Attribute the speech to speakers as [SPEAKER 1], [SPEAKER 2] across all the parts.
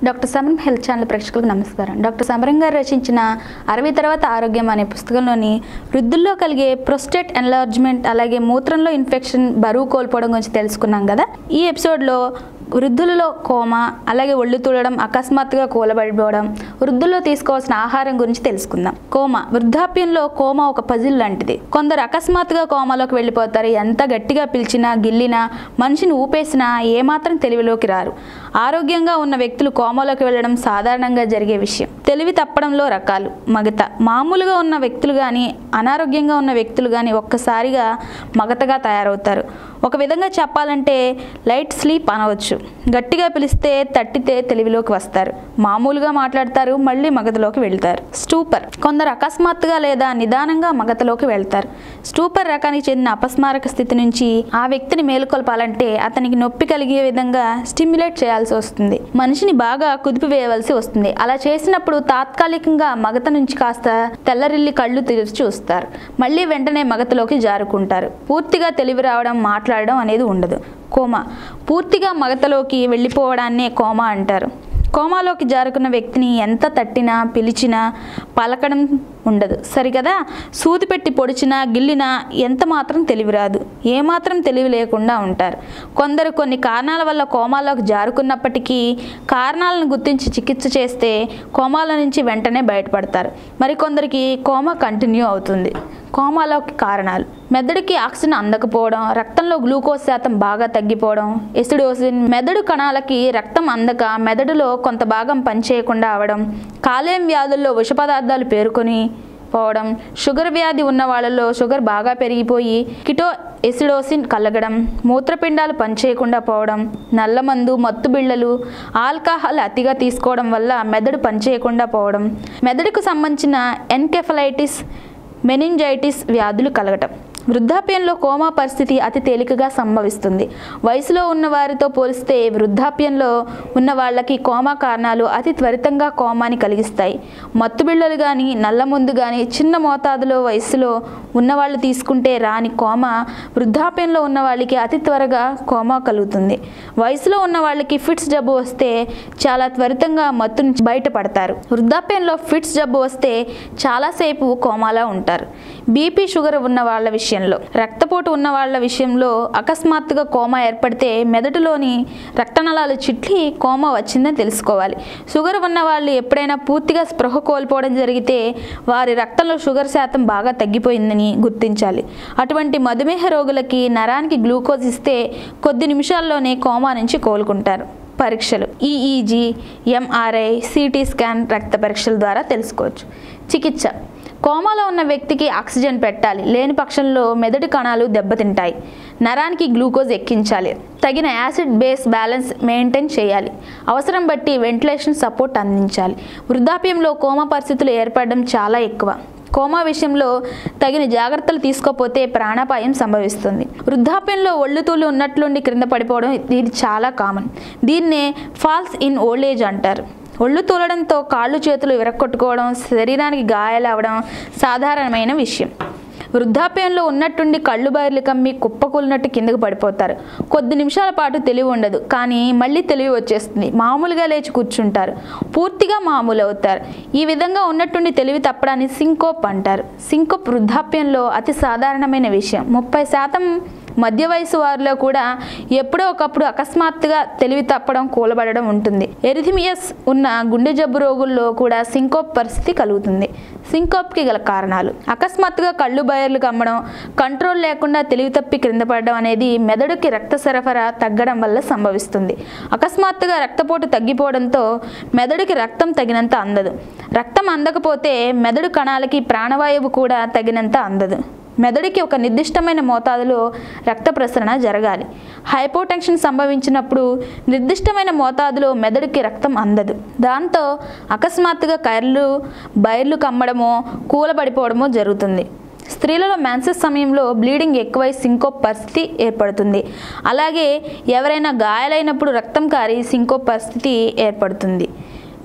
[SPEAKER 1] Doctor సమరం health channel ప్రేక్షకులకు నమస్కారం డాక్టర్ సమరం గారు రచించిన అరవై తర్వాత ఆరోగ్యం అనే పుస్తకంలోని వృద్ధుల్లో కలిగే ప్రొస్టేట్ ఎన్లార్జ్మెంట్ అలాగే మూత్రంలో ఇన్ఫెక్షన్ బరువు కోల్పోవడం గురించి తెలుసుకున్నాం కదా ఈ ఎపిసోడ్లో వృద్ధులలో కోమా అలాగే ఒళ్ళు తూడడం అకస్మాత్తుగా కూలబడిపోవడం వృద్ధుల్లో తీసుకోవాల్సిన ఆహారం గురించి తెలుసుకుందాం కోమా వృద్ధాప్యంలో కోమా ఒక పజిల్ లాంటిది కొందరు అకస్మాత్తుగా కోమాలోకి వెళ్ళిపోతారు ఎంత గట్టిగా పిలిచినా గిల్లినా మనిషిని ఊపేసినా ఏమాత్రం తెలివిలోకి రారు ఆరోగ్యంగా ఉన్న వ్యక్తులు కోమాలోకి వెళ్ళడం సాధారణంగా జరిగే విషయం తెలివి తప్పడంలో రకాలు మగత మామూలుగా ఉన్న వ్యక్తులు కానీ అనారోగ్యంగా ఉన్న వ్యక్తులు కానీ ఒక్కసారిగా మగతగా తయారవుతారు ఒక విధంగా చెప్పాలంటే లైట్ స్లీప్ అనవచ్చు గట్టిగా పిలిస్తే తట్టితే తెలివిలోకి వస్తారు మామూలుగా మాట్లాడతారు మళ్ళీ మగతలోకి వెళ్తారు స్టూపర్ కొందరు అకస్మాత్తుగా లేదా నిదానంగా మగతలోకి వెళ్తారు స్టూపర్ రకానికి చెందిన అపస్మారక స్థితి నుంచి ఆ వ్యక్తిని మేలుకొల్పాలంటే అతనికి నొప్పి కలిగే విధంగా స్టిమ్యులేట్ చేయాల్సి వస్తుంది మనిషిని బాగా కుదిపివేయవలసి వస్తుంది అలా చేసినప్పుడు తాత్కాలికంగా మగత నుంచి కాస్త తెల్లరిల్లి కళ్ళు తెరిచి చూస్తారు మళ్ళీ వెంటనే మగతలోకి జారుకుంటారు పూర్తిగా తెలివి రావడం మాట్లాడడం అనేది ఉండదు కోమా పూర్తిగా మగతలోకి వెళ్ళిపోవడాన్నే కోమా అంటారు కోమాలోకి జారుకున్న వ్యక్తిని ఎంత తట్టినా పిలిచినా పలకడం ఉండదు సరికదా సూది పెట్టి పొడిచినా గిల్లినా ఎంత మాత్రం తెలివి రాదు ఏమాత్రం తెలివి లేకుండా ఉంటారు కొందరు కొన్ని కారణాల వల్ల కోమాలోకి జారుకున్నప్పటికీ కారణాలను గుర్తించి చికిత్స చేస్తే కోమాల నుంచి వెంటనే బయటపడతారు మరికొందరికి కోమా కంటిన్యూ అవుతుంది కోమాలోకి కారణాలు మెదడుకి ఆక్సిజన్ అందకపోవడం రక్తంలో గ్లూకోజ్ శాతం బాగా తగ్గిపోవడం ఎసిడోసిన్ మెదడు కణాలకి రక్తం అందక మెదడులో కొంత భాగం పనిచేయకుండా అవడం కాలేయం వ్యాధుల్లో విష పదార్థాలు పేరుకొని పోవడం షుగర్ వ్యాధి ఉన్న వాళ్ళలో షుగర్ బాగా పెరిగిపోయి కిటో ఎసిడోసిన్ కలగడం మూత్రపిండాలు పనిచేయకుండా పోవడం నల్లమందు మత్తు బిళ్ళలు ఆల్కహాల్ అతిగా తీసుకోవడం వల్ల మెదడు పనిచేయకుండా పోవడం మెదడుకు సంబంధించిన ఎన్కెఫలైటిస్ మెనింజైటిస్ వ్యాధులు కలగటం వృద్ధాప్యంలో కోమా పరిస్థితి అతి తేలికగా సంభవిస్తుంది వయసులో ఉన్న వారితో పోలిస్తే వృద్ధాప్యంలో ఉన్న వాళ్ళకి కోమా కారణాలు అతి త్వరితంగా కోమాని కలిగిస్తాయి మత్తుబిళ్ళలు కానీ నల్లమందు కానీ చిన్న మోతాదులో వయసులో ఉన్నవాళ్ళు తీసుకుంటే రాని కోమా వృద్ధాప్యంలో ఉన్న వాళ్ళకి అతి త్వరగా కోమా కలుగుతుంది వయసులో ఉన్న వాళ్ళకి ఫిట్స్ జబ్బు వస్తే చాలా త్వరితంగా మత్తు నుంచి బయటపడతారు వృద్ధాప్యంలో ఫిట్స్ జబ్బు వస్తే చాలాసేపు కోమాలా ఉంటారు బీపీ షుగర్ ఉన్న వాళ్ళ విషయంలో రక్తపోటు ఉన్న వాళ్ళ విషయంలో అకస్మాత్తుగా కోమా ఏర్పడితే మెదడులోని రక్తనలాలు చిట్లి కోమా వచ్చిందని తెలుసుకోవాలి షుగర్ ఉన్న వాళ్ళు ఎప్పుడైనా పూర్తిగా స్పృహ కోల్పోవడం జరిగితే వారి రక్తంలో షుగర్ శాతం బాగా తగ్గిపోయిందని గుర్తించాలి అటువంటి మధుమేహ రోగులకి నరానికి గ్లూకోజ్ ఇస్తే కొద్ది నిమిషాల్లోనే కోమా నుంచి కోలుకుంటారు పరీక్షలు ఈఈజీ ఎంఆర్ఐ సిటీ స్కాన్ రక్త పరీక్షల ద్వారా తెలుసుకోవచ్చు చికిత్స కోమాలో ఉన్న వ్యక్తికి ఆక్సిజన్ పెట్టాలి లేని పక్షంలో మెదడు కణాలు దెబ్బతింటాయి నరానికి గ్లూకోజ్ ఎక్కించాలి తగిన యాసిడ్ బేస్ బ్యాలెన్స్ మెయింటైన్ చేయాలి అవసరం బట్టి వెంటిలేషన్ సపోర్ట్ అందించాలి వృద్ధాప్యంలో కోమా పరిస్థితులు ఏర్పడడం చాలా ఎక్కువ కోమా విషయంలో తగిన జాగ్రత్తలు తీసుకోకపోతే ప్రాణాపాయం సంభవిస్తుంది వృద్ధాప్యంలో ఒళ్ళుతూలు ఉన్నట్లుండి క్రింద పడిపోవడం ఇది చాలా కామన్ దీన్నే ఫాల్స్ ఇన్ ఓల్డ్ ఏజ్ అంటారు ఒళ్ళు తూలడంతో కాళ్ళు చేతులు విరక్కొట్టుకోవడం శరీరానికి గాయాలు అవడం సాధారణమైన విషయం వృద్ధాప్యంలో ఉన్నట్టుండి కళ్ళు బయర్లు కమ్మి కుప్పకూలినట్టు కిందకు పడిపోతారు కొద్ది నిమిషాల పాటు తెలివి ఉండదు కానీ మళ్ళీ తెలివి వచ్చేస్తుంది మామూలుగా లేచి కూర్చుంటారు పూర్తిగా మామూలు అవుతారు ఈ విధంగా ఉన్నట్టుండి తెలివి తప్పడాన్ని సింకోప్ అంటారు సింకోప్ వృద్ధాప్యంలో అతి సాధారణమైన విషయం ముప్పై శాతం మధ్య వయసు వారిలో కూడా ఎప్పుడో ఒకప్పుడు అకస్మాత్తుగా తెలివి తప్పడం కూలబడడం ఉంటుంది ఎరిథిమియస్ ఉన్న గుండె జబ్బు రోగుల్లో కూడా సింకోప్ పరిస్థితి కలుగుతుంది సింకోప్కి గల కారణాలు అకస్మాత్తుగా కళ్ళు బయర్లు కమ్మడం కంట్రోల్ లేకుండా తెలివి తప్పి క్రింద పడడం అనేది మెదడుకి రక్త సరఫరా తగ్గడం వల్ల సంభవిస్తుంది అకస్మాత్తుగా రక్తపోటు తగ్గిపోవడంతో మెదడుకి రక్తం తగినంత అందదు రక్తం అందకపోతే మెదడు కణాలకి ప్రాణవాయువు కూడా తగినంత అందదు మెదడుకి ఒక నిర్దిష్టమైన మోతాదులో రక్త ప్రసరణ జరగాలి హైపోటెన్షన్ సంభవించినప్పుడు నిర్దిష్టమైన మోతాదులో మెదడుకి రక్తం అందదు దాంతో అకస్మాత్తుగా కైర్లు బైర్లు కమ్మడమో కూలబడిపోవడమో జరుగుతుంది స్త్రీలలో మ్యాన్సెస్ సమయంలో బ్లీడింగ్ ఎక్కువై సింకోప్ పరిస్థితి ఏర్పడుతుంది అలాగే ఎవరైనా గాయాలైనప్పుడు రక్తం కారి సింకోప్ పరిస్థితి ఏర్పడుతుంది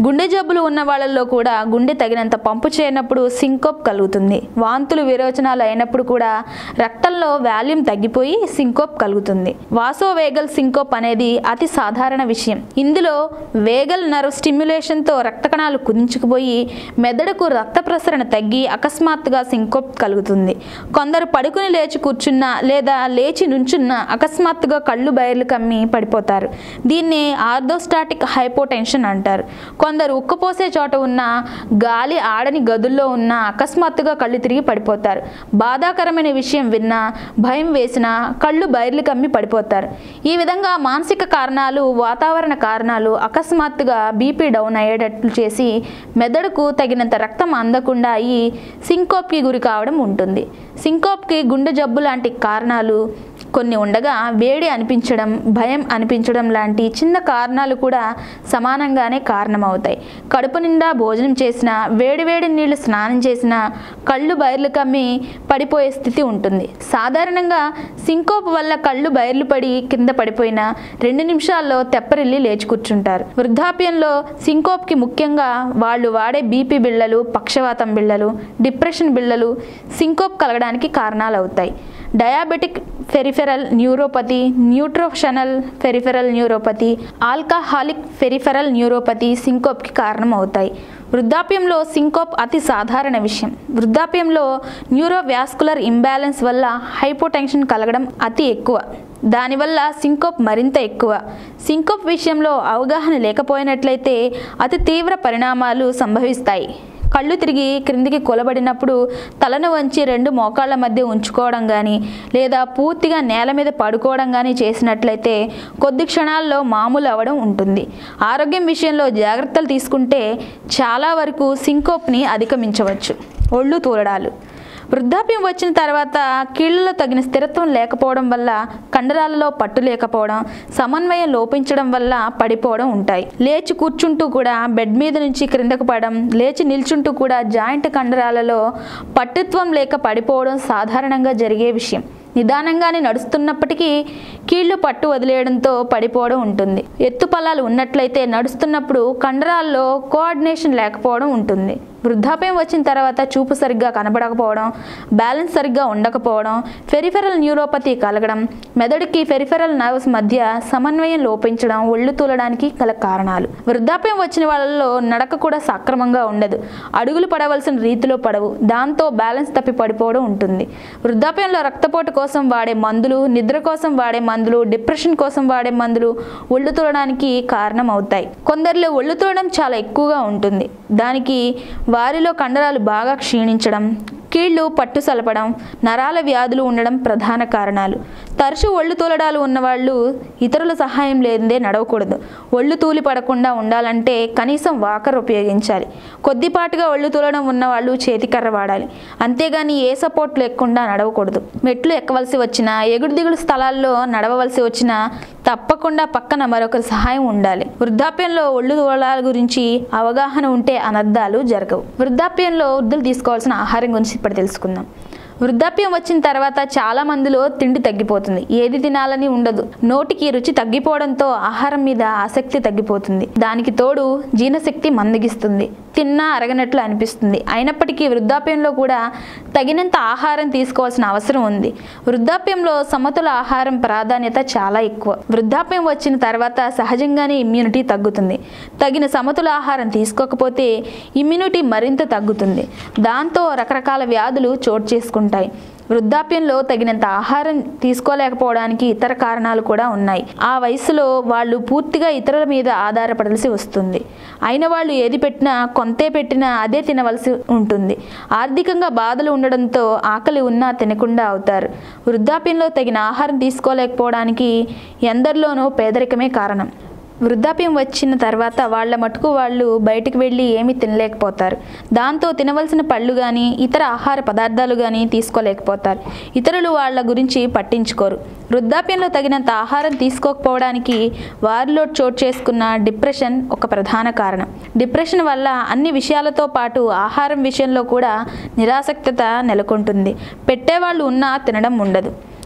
[SPEAKER 1] గుండె జబ్బులు ఉన్న వాళ్ళల్లో కూడా గుండె తగినంత పంపు చేయనప్పుడు సింకోప్ కలుగుతుంది వాంతులు విరోచనాలు అయినప్పుడు కూడా రక్తంలో వాల్యూమ్ తగ్గిపోయి సింకోప్ కలుగుతుంది వాసోవేగల్ సింకోప్ అనేది అతి సాధారణ విషయం ఇందులో వేగల్ నర్వ్ స్టిమ్యులేషన్తో రక్త కణాలు కుదించుకుపోయి మెదడుకు రక్త ప్రసరణ తగ్గి అకస్మాత్తుగా సింకోప్ కలుగుతుంది కొందరు పడుకుని లేచి కూర్చున్నా లేదా లేచి నుంచున్న అకస్మాత్తుగా కళ్ళు బయర్లు కమ్మి పడిపోతారు దీన్ని ఆర్థోస్టాటిక్ హైపోటెన్షన్ అంటారు కొందరు ఉక్కపోసే చోట ఉన్న గాలి ఆడని గదుల్లో ఉన్న అకస్మాత్తుగా కళ్ళు తిరిగి పడిపోతారు బాధాకరమైన విషయం విన్నా భయం వేసినా కళ్ళు బయర్లు కమ్మి పడిపోతారు ఈ విధంగా మానసిక కారణాలు వాతావరణ కారణాలు అకస్మాత్తుగా బీపీ డౌన్ అయ్యేటట్లు చేసి మెదడుకు తగినంత రక్తం అందకుండా అయి సింకోప్కి గురి కావడం ఉంటుంది సింకోప్కి గుండె జబ్బు లాంటి కారణాలు కొన్ని ఉండగా వేడి అనిపించడం భయం అనిపించడం లాంటి చిన్న కారణాలు కూడా సమానంగానే కారణమవుతాయి కడుపు నిండా భోజనం చేసినా వేడివేడి నీళ్లు స్నానం చేసినా కళ్ళు బయర్లు కమ్మి పడిపోయే స్థితి ఉంటుంది సాధారణంగా సింకోప్ వల్ల కళ్ళు బయర్లు పడి కింద పడిపోయిన రెండు నిమిషాల్లో తెప్పరిల్లి లేచి కూర్చుంటారు వృద్ధాప్యంలో సింకోప్కి ముఖ్యంగా వాళ్ళు వాడే బీపీ బిళ్ళలు పక్షవాతం బిళ్ళలు డిప్రెషన్ బిళ్ళలు సింకోప్ కలగడానికి కారణాలు అవుతాయి diabetic peripheral neuropathy nutritional peripheral neuropathy alcoholic peripheral neuropathy సింకోప్కి కారణం అవుతాయి వృద్ధాప్యంలో సింకోప్ అతి సాధారణ విషయం వృద్ధాప్యంలో న్యూరోవ్యాస్కులర్ ఇంబ్యాలెన్స్ వల్ల హైపోటెన్షన్ కలగడం అతి ఎక్కువ దానివల్ల సింకోప్ మరింత ఎక్కువ సింకోప్ విషయంలో అవగాహన లేకపోయినట్లయితే అతి తీవ్ర పరిణామాలు సంభవిస్తాయి కళ్ళు తిరిగి క్రిందికి కొలబడినప్పుడు తలను వంచి రెండు మోకాళ్ళ మధ్య ఉంచుకోవడం కానీ లేదా పూర్తిగా నేల మీద పడుకోవడం కానీ చేసినట్లయితే కొద్ది క్షణాల్లో మామూలు అవ్వడం ఉంటుంది ఆరోగ్యం విషయంలో జాగ్రత్తలు తీసుకుంటే చాలా వరకు సింకోప్ని అధిగమించవచ్చు ఒళ్ళు తూలడాలు వృద్ధాప్యం వచ్చిన తర్వాత కీళ్లలో తగిన స్థిరత్వం లేకపోవడం వల్ల కండరాలలో పట్టు లేకపోవడం సమన్వయం లోపించడం వల్ల పడిపోవడం ఉంటాయి లేచి కూర్చుంటూ కూడా బెడ్ మీద నుంచి క్రిందకు పడడం లేచి నిల్చుంటూ కూడా జాయింట్ కండరాలలో పట్టుత్వం లేక పడిపోవడం సాధారణంగా జరిగే విషయం నిదానంగానే నడుస్తున్నప్పటికీ కీళ్లు పట్టు వదిలేయడంతో పడిపోవడం ఉంటుంది ఎత్తు పల్లాలు ఉన్నట్లయితే నడుస్తున్నప్పుడు కండరాల్లో కోఆర్డినేషన్ లేకపోవడం ఉంటుంది వృద్ధాప్యం వచ్చిన తర్వాత చూపు సరిగ్గా కనబడకపోవడం బ్యాలెన్స్ సరిగ్గా ఉండకపోవడం ఫెరిఫెరల్ న్యూరోపతి కలగడం మెదడుకి ఫెరిఫెరల్ నర్వ్స్ మధ్య సమన్వయం లోపించడం ఒళ్ళు తూలడానికి గల కారణాలు వృద్ధాప్యం వచ్చిన వాళ్ళలో నడక కూడా సక్రమంగా ఉండదు అడుగులు పడవలసిన రీతిలో పడవు దాంతో బ్యాలెన్స్ తప్పి పడిపోవడం ఉంటుంది వృద్ధాప్యంలో రక్తపోటు కోసం వాడే మందులు నిద్ర కోసం వాడే మందులు డిప్రెషన్ కోసం వాడే మందులు ఒళ్ళు తూలడానికి కారణం అవుతాయి కొందరిలో ఒళ్ళు తూలడం చాలా ఎక్కువగా ఉంటుంది దానికి వారిలో కండరాలు బాగా క్షీణించడం కీళ్ళు పట్టు సలపడం నరాల వ్యాధులు ఉండడం ప్రధాన కారణాలు తరచు ఒళ్ళు తూలడాలు ఉన్నవాళ్ళు ఇతరుల సహాయం లేదే నడవకూడదు ఒళ్ళు తూలి పడకుండా ఉండాలంటే కనీసం వాకర్ ఉపయోగించాలి కొద్దిపాటుగా ఒళ్ళు తూలడం ఉన్నవాళ్ళు చేతికర్ర వాడాలి అంతేగాని ఏ సపోర్ట్ లేకుండా నడవకూడదు మెట్లు ఎక్కవలసి వచ్చినా ఎగుడు దిగుడు స్థలాల్లో నడవవలసి వచ్చినా తప్పకుండా పక్కన మరొకరి సహాయం ఉండాలి వృద్ధాప్యంలో ఒళ్ళు తూలాల గురించి అవగాహన ఉంటే అనర్థాలు జరగవు వృద్ధాప్యంలో వృద్ధులు తీసుకోవాల్సిన ఆహారం గురించి ఇప్పుడు తెలుసుకుందాం వృద్ధాప్యం వచ్చిన తర్వాత చాలా మందిలో తిండి తగ్గిపోతుంది ఏది తినాలని ఉండదు నోటికి రుచి తగ్గిపోవడంతో ఆహారం మీద ఆసక్తి తగ్గిపోతుంది దానికి తోడు జీర్ణశక్తి మందగిస్తుంది తిన్నా అరగనట్లు అనిపిస్తుంది అయినప్పటికీ వృద్ధాప్యంలో కూడా తగినంత ఆహారం తీసుకోవాల్సిన అవసరం ఉంది వృద్ధాప్యంలో సమతుల ఆహారం ప్రాధాన్యత చాలా ఎక్కువ వృద్ధాప్యం వచ్చిన తర్వాత సహజంగానే ఇమ్యూనిటీ తగ్గుతుంది తగిన సమతుల ఆహారం తీసుకోకపోతే ఇమ్యూనిటీ మరింత తగ్గుతుంది దాంతో రకరకాల వ్యాధులు చోటు చేసుకుంటాయి వృద్ధాప్యంలో తగినంత ఆహారం తీసుకోలేకపోవడానికి ఇతర కారణాలు కూడా ఉన్నాయి ఆ వయసులో వాళ్ళు పూర్తిగా ఇతరుల మీద ఆధారపడాల్సి వస్తుంది అయిన వాళ్ళు ఏది పెట్టినా కొంతే పెట్టినా అదే తినవలసి ఉంటుంది ఆర్థికంగా బాధలు ఉండడంతో ఆకలి ఉన్నా తినకుండా అవుతారు వృద్ధాప్యంలో తగిన ఆహారం తీసుకోలేకపోవడానికి ఎందరిలోనూ పేదరికమే కారణం వృద్ధాప్యం వచ్చిన తర్వాత వాళ్ళ మటుకు వాళ్ళు బయటికి వెళ్ళి ఏమీ తినలేకపోతారు దాంతో తినవలసిన పళ్ళు కానీ ఇతర ఆహార పదార్థాలు కానీ తీసుకోలేకపోతారు ఇతరులు వాళ్ళ గురించి పట్టించుకోరు వృద్ధాప్యంలో తగినంత ఆహారం తీసుకోకపోవడానికి వారిలో చోటు చేసుకున్న డిప్రెషన్ ఒక ప్రధాన కారణం డిప్రెషన్ వల్ల అన్ని విషయాలతో పాటు ఆహారం విషయంలో కూడా నిరాసక్తత నెలకొంటుంది పెట్టేవాళ్ళు ఉన్నా తినడం ఉండదు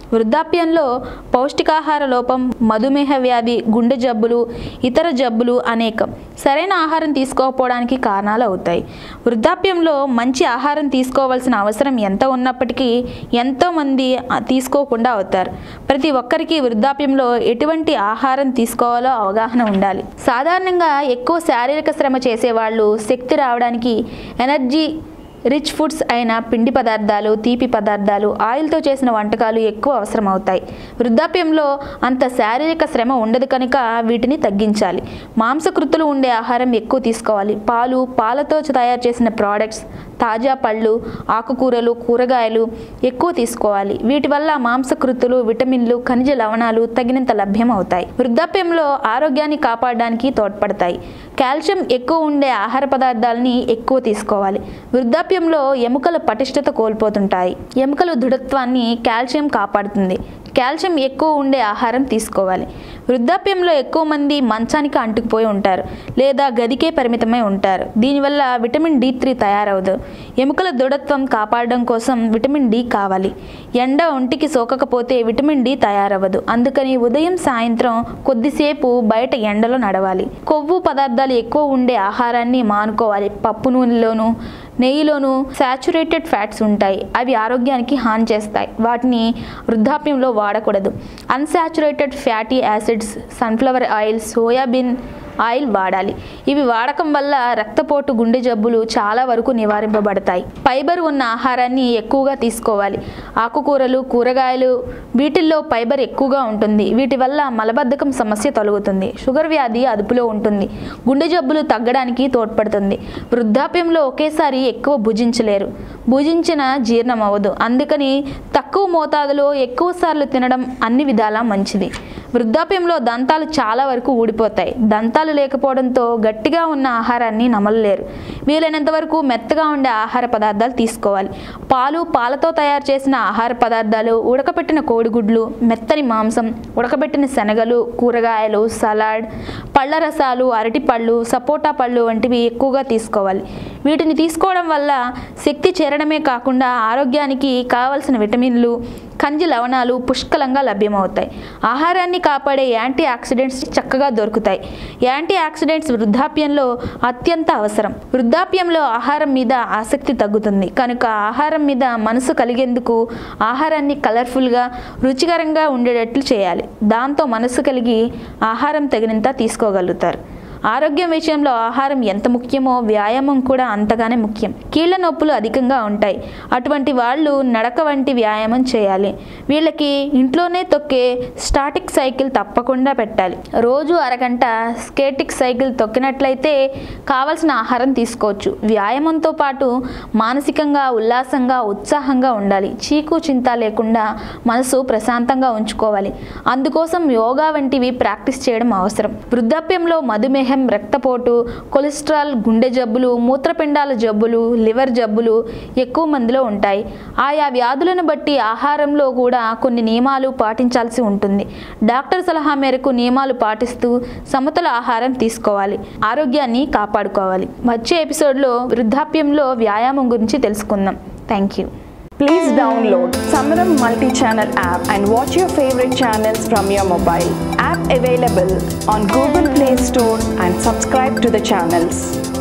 [SPEAKER 1] వృద్ధాప్యంలో పౌష్టికాహార లోపం మధుమేహ వ్యాధి గుండె జబ్బులు ఇతర జబ్బులు అనేకం సరైన ఆహారం తీసుకోకపోవడానికి కారణాలు అవుతాయి వృద్ధాప్యంలో మంచి ఆహారం తీసుకోవాల్సిన అవసరం ఎంత ఉన్నప్పటికీ ఎంతోమంది ఆ, తీసుకోకుండా అవుతారు ప్రతి ఒక్కరికి వృద్ధాప్యంలో ఎటువంటి ఆహారం తీసుకోవాలో అవగాహన ఉండాలి సాధారణంగా ఎక్కువ శారీరక శ్రమ చేసేవాళ్ళు శక్తి రావడానికి ఎనర్జీ రిచ్ ఫుడ్స్ అయిన పిండి పదార్థాలు తీపి పదార్థాలు ఆయిల్తో చేసిన వంటకాలు ఎక్కువ అవసరం అవుతాయి వృద్ధాప్యంలో అంత శారీరక శ్రమ ఉండదు కనుక వీటిని తగ్గించాలి మాంసకృతులు ఉండే ఆహారం ఎక్కువ తీసుకోవాలి పాలు పాలతో తయారు చేసిన ప్రోడక్ట్స్ తాజా పళ్ళు ఆకుకూరలు కూరగాయలు ఎక్కువ తీసుకోవాలి వీటి వల్ల మాంసకృతులు విటమిన్లు ఖనిజ లవణాలు తగినంత లభ్యం అవుతాయి వృద్ధాప్యంలో ఆరోగ్యాన్ని కాపాడడానికి తోడ్పడతాయి కాల్షియం ఎక్కువ ఉండే ఆహార పదార్థాలని ఎక్కువ తీసుకోవాలి వృద్ధాప్యంలో ఎముకల పటిష్టత కోల్పోతుంటాయి ఎముకల దృఢత్వాన్ని కాల్షియం కాపాడుతుంది కాల్షియం ఎక్కువ ఉండే ఆహారం తీసుకోవాలి వృద్ధాప్యంలో ఎక్కువ మంది మంచానికి అంటుకుపోయి ఉంటారు లేదా గదికే పరిమితమై ఉంటారు దీనివల్ల విటమిన్ డి త్రీ తయారవదు ఎముకల దృఢత్వం కాపాడడం కోసం విటమిన్ డి కావాలి ఎండ ఒంటికి సోకకపోతే విటమిన్ డి తయారవ్వదు అందుకని ఉదయం సాయంత్రం కొద్దిసేపు బయట ఎండలో నడవాలి కొవ్వు పదార్థాలు ఎక్కువ ఉండే ఆహారాన్ని మానుకోవాలి పప్పు నూనెలోను నెయ్యిలోను శాచురేటెడ్ ఫ్యాట్స్ ఉంటాయి అవి ఆరోగ్యానికి హాని చేస్తాయి వాటిని వృద్ధాప్యంలో వాడకూడదు unsaturated fatty acids sunflower oil soybean oil వాడాలి ఇవి వాడకం వల్ల రక్తపోటు గుండె జబ్బులు చాలా వరకు నివారింపబడతాయి ఫైబర్ ఉన్న ఆహారాన్ని ఎక్కువగా తీసుకోవాలి ఆకుకూరలు కూరగాయలు వీటిల్లో ఫైబర్ ఎక్కువగా ఉంటుంది వీటి వల్ల మలబద్ధకం సమస్య తొలగుతుంది షుగర్ వ్యాధి అదుపులో ఉంటుంది గుండె జబ్బులు తగ్గడానికి తోడ్పడుతుంది వృద్ధాప్యంలో ఒకేసారి ఎక్కువ భుజించలేరు భుజించిన జీర్ణం అవ్వదు అందుకని తక్కువ మోతాదులో ఎక్కువ సార్లు తినడం అన్ని విధాలా మంచిది వృద్ధాప్యంలో దంతాలు చాలా వరకు ఊడిపోతాయి దంతాలు లేకపోవడంతో గట్టిగా ఉన్న ఆహారాన్ని నమలలేరు వీలైనంత వరకు మెత్తగా ఉండే ఆహార పదార్థాలు తీసుకోవాలి పాలు పాలతో తయారు చేసిన ఆహార పదార్థాలు ఉడకబెట్టిన కోడిగుడ్లు మెత్తని మాంసం ఉడకబెట్టిన శనగలు కూరగాయలు సలాడ్ పళ్ళ రసాలు అరటిపళ్ళు సపోటా పళ్ళు వంటివి ఎక్కువగా తీసుకోవాలి వీటిని తీసుకోవడం వల్ల శక్తి చేరడమే కాకుండా ఆరోగ్యానికి కావలసిన విటమిన్లు ఖనిజ లవణాలు పుష్కలంగా లభ్యమవుతాయి ఆహారాన్ని కాపాడే యాంటీ ఆక్సిడెంట్స్ చక్కగా దొరుకుతాయి యాంటీ ఆక్సిడెంట్స్ వృద్ధాప్యంలో అత్యంత అవసరం వృద్ధాప్యంలో ఆహారం మీద ఆసక్తి తగ్గుతుంది కనుక ఆహారం మీద మనసు కలిగేందుకు ఆహారాన్ని కలర్ఫుల్గా రుచికరంగా ఉండేటట్లు చేయాలి దాంతో మనసు కలిగి ఆహారం తగినంత తీసుకోగలుగుతారు ఆరోగ్యం విషయంలో ఆహారం ఎంత ముఖ్యమో వ్యాయామం కూడా అంతగానే ముఖ్యం కీళ్ళ నొప్పులు అధికంగా ఉంటాయి అటువంటి వాళ్ళు నడక వంటి వ్యాయామం చేయాలి వీళ్ళకి ఇంట్లోనే తొక్కే స్టాటిక్ సైకిల్ తప్పకుండా పెట్టాలి రోజు అరగంట స్కేటిక్ సైకిల్ తొక్కినట్లయితే కావలసిన ఆహారం తీసుకోవచ్చు వ్యాయామంతో పాటు మానసికంగా ఉల్లాసంగా ఉత్సాహంగా ఉండాలి చీకు చింత లేకుండా మనసు ప్రశాంతంగా ఉంచుకోవాలి అందుకోసం యోగా వంటివి ప్రాక్టీస్ చేయడం అవసరం వృద్ధాప్యంలో మధుమేహం రక్తపోటు కొలెస్ట్రాల్ గుండె జబ్బులు మూత్రపిండాల జబ్బులు లివర్ జబ్బులు ఎక్కువ మందిలో ఉంటాయి ఆయా వ్యాధులను బట్టి ఆహారంలో కూడా కొన్ని నియమాలు పాటించాల్సి ఉంటుంది డాక్టర్ సలహా మేరకు నియమాలు పాటిస్తూ సమతుల ఆహారం తీసుకోవాలి ఆరోగ్యాన్ని కాపాడుకోవాలి వచ్చే ఎపిసోడ్లో వృద్ధాప్యంలో వ్యాయామం గురించి తెలుసుకుందాం thank you
[SPEAKER 2] Please download Samaram multi-channel app and watch your favorite channels from your mobile. App available on Google Play Store and subscribe to the channels.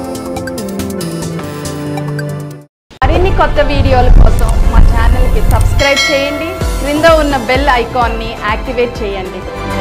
[SPEAKER 3] మరిన్ని కొత్త వీడియోల కోసం మా ఛానల్కి సబ్స్క్రైబ్ చేయండి క్రింద ఉన్న బెల్ ఐకాన్ని యాక్టివేట్ చేయండి